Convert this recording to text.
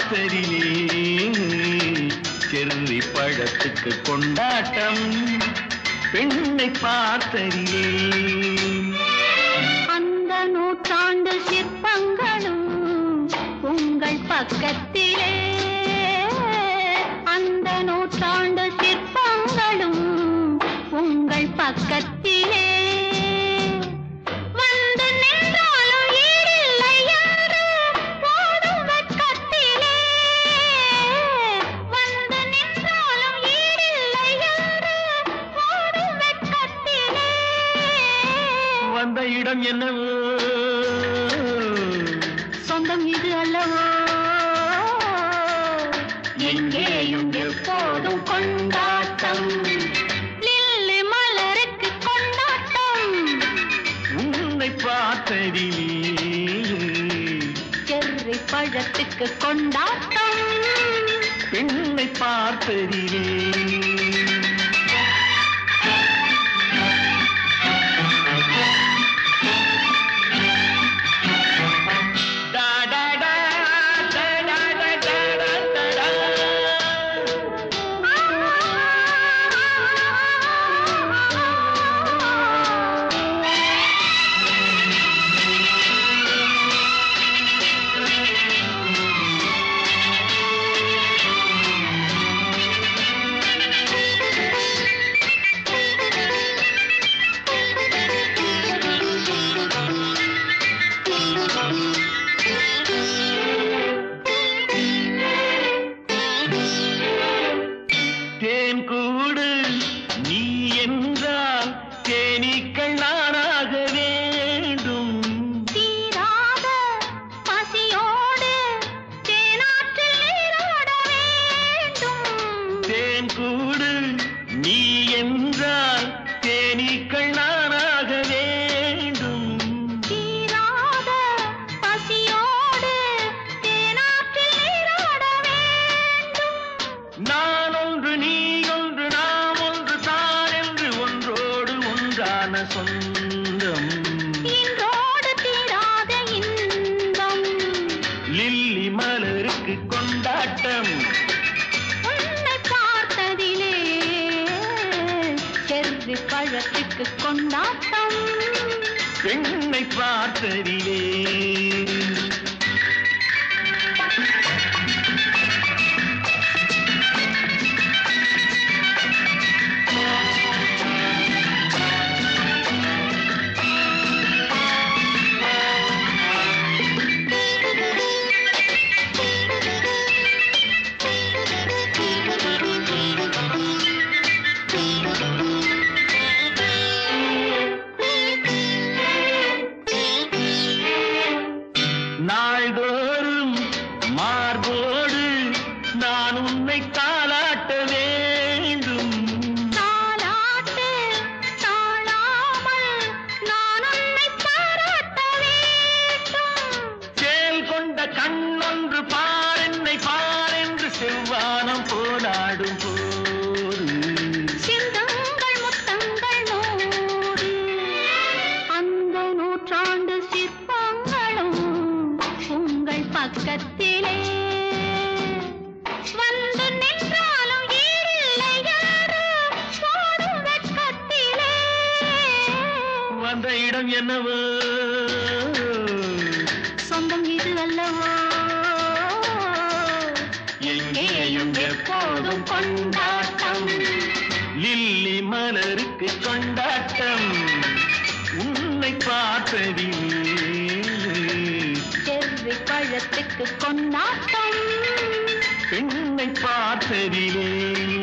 பார்த்ததிலே cherry பழத்துக்கு கொண்டாட்டம் பெண்ணை பார்த்ததிலே அந்த நூற்றாண்டு சிற்பங்களும் உங்கள் பக்கத்திலே அந்த நூற்றாண்டு சிற்பங்களும் உங்கள் பக்கத்திலே வந்து நின்றாலும் ஈடில்லை என்று ஓடும் வெட்கத்திலே. வந்து நின்றாலும் ஈடில்லை என்று ஓடும் வெட்கத்திலே. வந்த இடம் என்னவோ சொந்தம் இது அல்லவோ எங்கேயும் எப்போதும் கொண்டாட்டம் லில்லி மலருக்கு கொண்டாட்டம் உன்னை பார்த்ததிலே செர்ரி பழத்துக்கு கொண்டாட்டம் பெண்ணை பார்த்ததிலே டா, டா, டா, டா, டா, டா, டா, டா, டா, டா. தேன் கூடு நீ என்றால் தேனீக்கள் நானாக வேண்டும் தீராத பசியோடு தேனாற்றில் நீராட வேண்டும் தேன் கூடு நீ என்றால் தேனீக்கள் நானாக வேண்டும் தீராத பசியோடு தேனாற்றில் நீராட வேண்டும் நான் ஒன்று நீ ஒன்று நாம் ஒன்று தான் என்று ஒன்றோடு ஒன்றான சொந்தம் இன்றோடு தீராத இன்பம் லில்லி மலருக்கு கொண்டாட்டம் உன்னை பார்த்ததிலே செர்ரி பழத்துக்கு கொண்டாட்டம் பெண்ணை பார்த்ததிலே நாள்தோறும் மார்போடு நான் உன்னை தாளாட்ட வேண்டும் தாலாட்டு தாழாமல் நான் உன்னை பாராட்ட வேண்டும் சேல் கொண்ட கண்ணொன்று பார் என்னை பார் என்று செவ்வானம் போலாடும் போது சிந்தங்கள் முத்தங்கள் நூறு அந்த நூற்றாண்டு சிற்பங்களும் உங்கள் பக்கத்திலே வந்து நின்றாலும் ஈடில்லை என்று ஓடும் வெட்கத்திலே வந்த இடம் என்னவோ சொந்தம் இது அல்லவோ எங்கேயும் எப்போதும் கொண்டாட்டம் லில்லி மலருக்கு கொண்டாட்டம் உன்னை பார்த்ததிலே செவ்வி பழத்துக்கு கொண்டாட்டம் பெண்ணை பார்த்ததிலே